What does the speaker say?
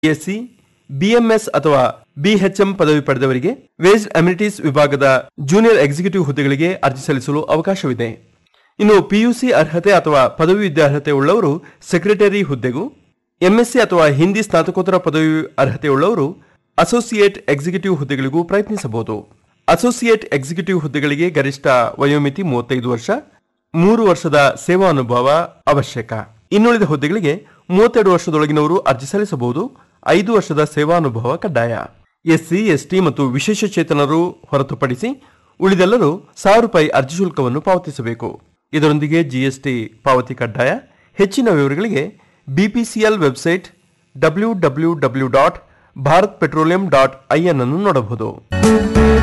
SC BMS ಅಥವಾ BHM ಪದವಿ ಪಡೆದವರಿಗೆ ವೇಜ್ ಅಮ್ಯುನಿಟೀಸ್ ವಿಭಾಗದ ಜೂನಿಯರ್ ಎಕ್ಸಿಕ್ಯೂಟಿವ್ ಹುದ್ದೆಗಳಿಗೆ ಅರ್ಜಿ ಸಲ್ಲಿಸಲು ಅವಕಾಶವಿದೆ ಇನ್ನು ಪಿಯುಸಿ ಅರ್ಹತೆ ಅಥವಾ ಪದವಿ ವಿದ್ಯಾರ್ಹತೆ ಉಳ್ಳವರು ಸೆಕ್ರೆಟರಿ ಹುದ್ದೆಗೂ ಎಂಎಸ್ಸಿ ಅಥವಾ ಹಿಂದಿ ಸ್ನಾತಕೋತ್ತರ ಪದವಿ ಅರ್ಹತೆ ಉಳ್ಳವರು ಅಸೋಸಿಯೇಟ್ ಎಕ್ಸಿಕ್ಯೂಟಿವ್ ಹುದ್ದೆಗಳಿಗೂ ಪ್ರಯತ್ನಿಸಬಹುದು ಅಸೋಸಿಯೇಟ್ ಎಕ್ಸಿಕ್ಯೂಟಿವ್ ಹುದ್ದೆಗಳಿಗೆ ಗರಿಷ್ಠ ವಯೋಮಿತಿ ಮೂವತ್ತೈದು ವರ್ಷ ಮೂರು ವರ್ಷದ ಸೇವಾ ಅನುಭವ ಅವಶ್ಯಕ ಇನ್ನುಳಿದ ಹುದ್ದೆಗಳಿಗೆ ಮೂವತ್ತೆರಡು ವರ್ಷದೊಳಗಿನವರು ಅರ್ಜಿ ಸಲ್ಲಿಸಬಹುದು ಐದು ವರ್ಷದ ಸೇವಾನುಭವ ಕಡ್ಡಾಯ ಎಸ್ಸಿ ಎಸ್ಟಿ ಮತ್ತು ವಿಶೇಷಚೇತನರು ಹೊರತುಪಡಿಸಿ ಉಳಿದೆಲ್ಲರೂ ಸಾವಿರ ರೂಪಾಯಿ ಅರ್ಜಿ ಶುಲ್ಕವನ್ನು ಪಾವತಿಸಬೇಕು ಇದರೊಂದಿಗೆ ಜಿಎಸ್ಟಿ ಪಾವತಿ ಕಡ್ಡಾಯ ಹೆಚ್ಚಿನ ವಿವರಗಳಿಗೆ BPCL website W W W dot Bharat petroleum dot IN ಅನ್ನು ನೋಡಬಹುದು